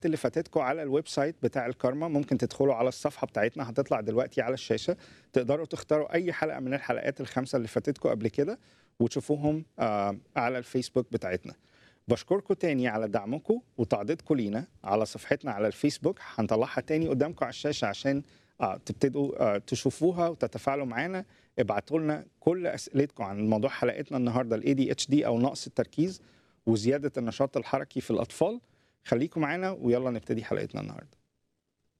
اللي فاتتكم على الويب سايت بتاع الكارما ممكن تدخلوا على الصفحه بتاعتنا هتطلع دلوقتي على الشاشه تقدروا تختاروا اي حلقه من الحلقات الخمسه اللي فاتتكم قبل كده وتشوفوهم آه، على الفيسبوك بتاعتنا بشكركم تاني على دعمكم وتعضيدكم لينا على صفحتنا على الفيسبوك هنطلعها تاني قدامكم على الشاشه عشان آه تبتدوا آه تشوفوها وتتفاعلوا معانا ابعتوا لنا كل اسئلتكم عن موضوع حلقتنا النهارده الاي دي اتش دي او نقص التركيز وزياده النشاط الحركي في الاطفال خليكم معانا ويلا نبتدي حلقتنا النهارده